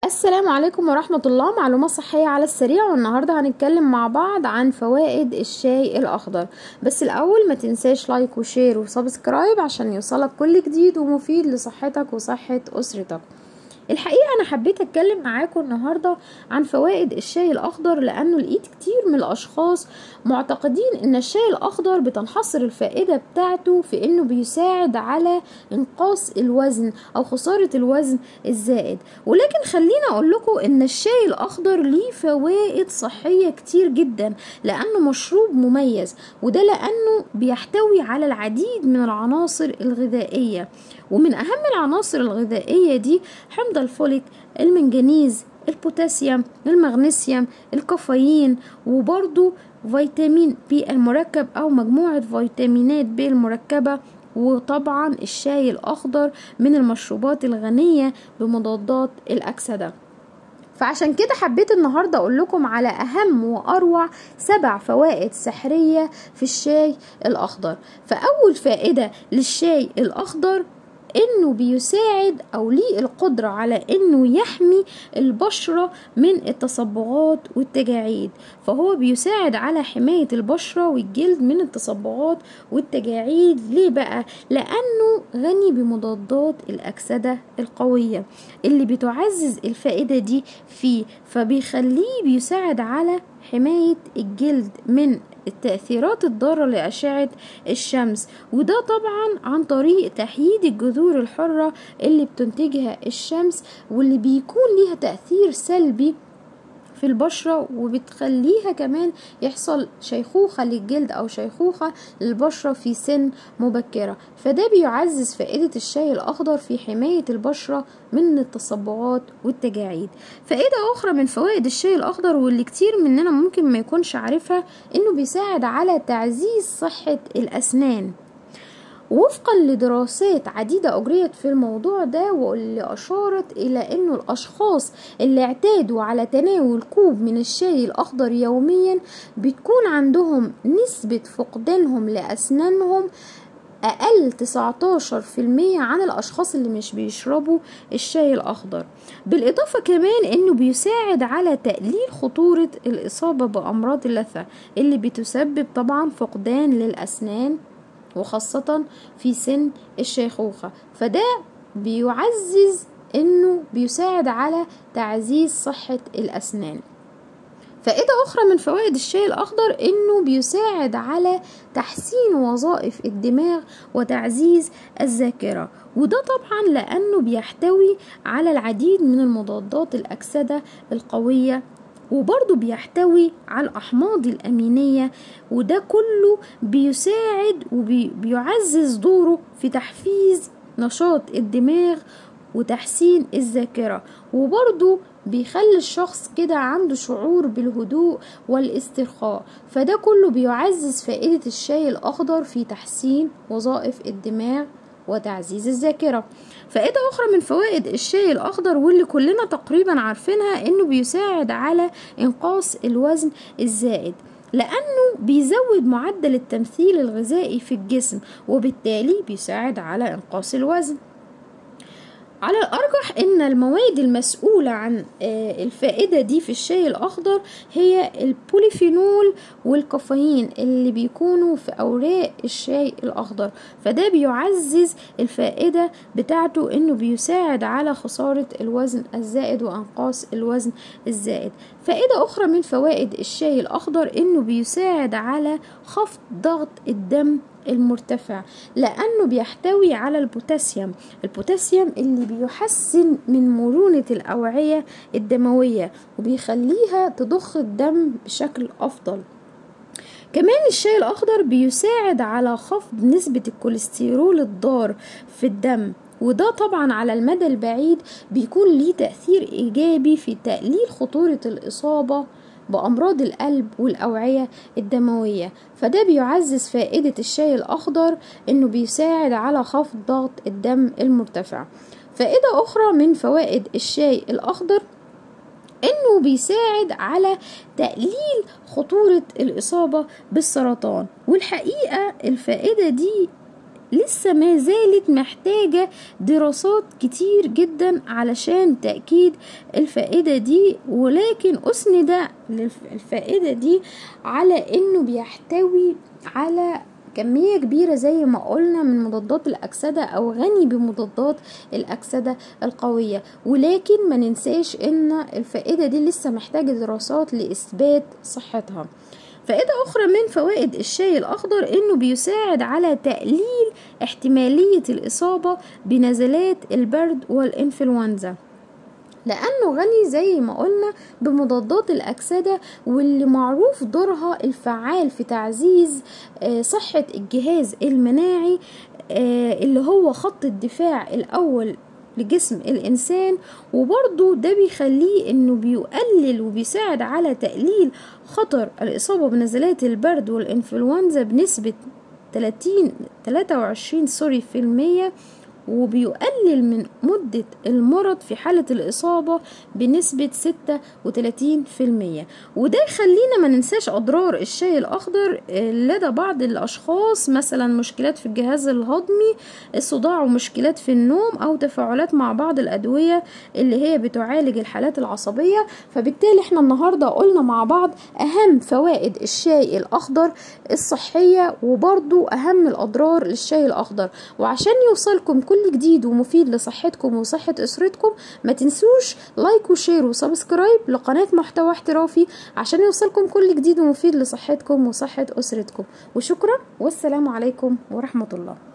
السلام عليكم ورحمة الله معلومات صحية على السريع والنهاردة هنتكلم مع بعض عن فوائد الشاي الأخضر بس الأول ما تنساش لايك وشير وسبسكرايب عشان يوصلك كل جديد ومفيد لصحتك وصحة أسرتك الحقيقة أنا حبيت أتكلم معاكم النهاردة عن فوائد الشاي الأخضر لأنه لقيت كتير من الأشخاص معتقدين إن الشاي الأخضر بتنحصر الفائدة بتاعته في إنه بيساعد على إنقاص الوزن أو خسارة الوزن الزائد ولكن خليني أقول لكم إن الشاي الأخضر ليه فوائد صحية كتير جدا لأنه مشروب مميز وده لأنه بيحتوي على العديد من العناصر الغذائية ومن أهم العناصر الغذائية دي حمض الفوليك المنجنيز البوتاسيوم المغنيسيوم الكافيين وبرضو فيتامين بي المركب أو مجموعة فيتامينات بي المركبة وطبعا الشاي الأخضر من المشروبات الغنية بمضادات الأكسدة فعشان كده حبيت النهاردة أقول لكم على أهم وأروع سبع فوائد سحرية في الشاي الأخضر فأول فائدة للشاي الأخضر انه بيساعد او ليه القدرة على انه يحمي البشرة من التصبغات والتجاعيد فهو بيساعد على حماية البشرة والجلد من التصبغات والتجاعيد ليه بقى لانه غني بمضادات الاكسدة القوية اللي بتعزز الفائدة دي فيه فبيخليه بيساعد على حماية الجلد من التأثيرات الضارة لأشعة الشمس وده طبعا عن طريق تحييد الجذور الحرة اللي بتنتجها الشمس واللي بيكون ليها تأثير سلبي في البشرة وبتخليها كمان يحصل شيخوخة للجلد أو شيخوخة للبشرة في سن مبكرة فده بيعزز فائدة الشاي الأخضر في حماية البشرة من التصبغات والتجاعيد فائدة أخرى من فوائد الشاي الأخضر واللي كتير مننا ممكن ما يكونش عارفها إنه بيساعد على تعزيز صحة الأسنان وفقا لدراسات عديدة أجريت في الموضوع ده واللي أشارت إلى أنه الأشخاص اللي اعتادوا على تناول كوب من الشاي الأخضر يوميا بتكون عندهم نسبة فقدانهم لأسنانهم أقل 19% عن الأشخاص اللي مش بيشربوا الشاي الأخضر بالإضافة كمان أنه بيساعد على تقليل خطورة الإصابة بأمراض اللثة اللي بتسبب طبعا فقدان للأسنان وخاصة في سن الشيخوخة فده بيعزز انه بيساعد على تعزيز صحة الاسنان فائدة أخرى من فوائد الشاي الأخضر إنه بيساعد على تحسين وظائف الدماغ وتعزيز الذاكرة وده طبعا لأنه بيحتوي على العديد من المضادات الأكسدة القوية وبرضه بيحتوي على الأحماض الأمينية وده كله بيساعد وبيعزز دوره في تحفيز نشاط الدماغ وتحسين الذاكرة وبرضه بيخلي الشخص كده عنده شعور بالهدوء والاسترخاء فده كله بيعزز فائدة الشاي الأخضر في تحسين وظائف الدماغ وتعزيز الذاكرة فائدة أخرى من فوائد الشاي الأخضر واللي كلنا تقريبا عارفينها إنه بيساعد على إنقاص الوزن الزائد لأنه بيزود معدل التمثيل الغذائي في الجسم وبالتالي بيساعد على إنقاص الوزن على الأرجح إن المواد المسؤولة عن الفائدة دي في الشاي الأخضر هي البوليفينول والكافيين اللي بيكونوا في أوراق الشاي الأخضر فده بيعزز الفائدة بتاعته إنه بيساعد على خسارة الوزن الزائد وإنقاص الوزن الزائد فائدة أخرى من فوائد الشاي الأخضر إنه بيساعد على خفض ضغط الدم المرتفع لأنه بيحتوي على البوتاسيوم البوتاسيوم اللي بيحسن من مرونة الأوعية الدموية وبيخليها تضخ الدم بشكل أفضل كمان الشاي الأخضر بيساعد على خفض نسبة الكوليسترول الضار في الدم وده طبعا على المدى البعيد بيكون ليه تأثير إيجابي في تقليل خطورة الإصابة بأمراض القلب والأوعية الدموية فده بيعزز فائدة الشاي الأخضر إنه بيساعد على خفض ضغط الدم المرتفع فائدة أخرى من فوائد الشاي الأخضر إنه بيساعد على تقليل خطورة الإصابة بالسرطان والحقيقة الفائدة دي لسه ما زالت محتاجة دراسات كتير جدا علشان تأكيد الفائدة دي ولكن أسند الفائدة دي على إنه بيحتوي على كمية كبيرة زي ما قلنا من مضادات الأكسدة أو غني بمضادات الأكسدة القوية ولكن ما ننساش إن الفائدة دي لسه محتاجة دراسات لإثبات صحتها فائدة أخرى من فوائد الشاي الأخضر إنه بيساعد على تقليل احتمالية الإصابة بنزلات البرد والإنفلونزا لأنه غني زي ما قلنا بمضادات الأكسدة واللي معروف دورها الفعال في تعزيز صحة الجهاز المناعي اللي هو خط الدفاع الأول لجسم الإنسان وبرضه ده بيخليه إنه بيقلل وبيساعد على تقليل خطر الإصابة بنزلات البرد والإنفلونزا بنسبة 30 23 سوري في المية وبيقلل من مدة المرض في حالة الإصابة بنسبة 36% وده يخلينا ما ننساش أضرار الشاي الأخضر لدى بعض الأشخاص مثلا مشكلات في الجهاز الهضمي الصداع ومشكلات في النوم أو تفاعلات مع بعض الأدوية اللي هي بتعالج الحالات العصبية فبالتالي احنا النهاردة قلنا مع بعض أهم فوائد الشاي الأخضر الصحية وبرضو أهم الأضرار للشاي الأخضر وعشان يوصلكم كل كل جديد ومفيد لصحتكم وصحة أسرتكم ما تنسوش لايك وشير وسبسكرايب لقناة محتوى احترافي عشان يوصلكم كل جديد ومفيد لصحتكم وصحة أسرتكم وشكرا والسلام عليكم ورحمة الله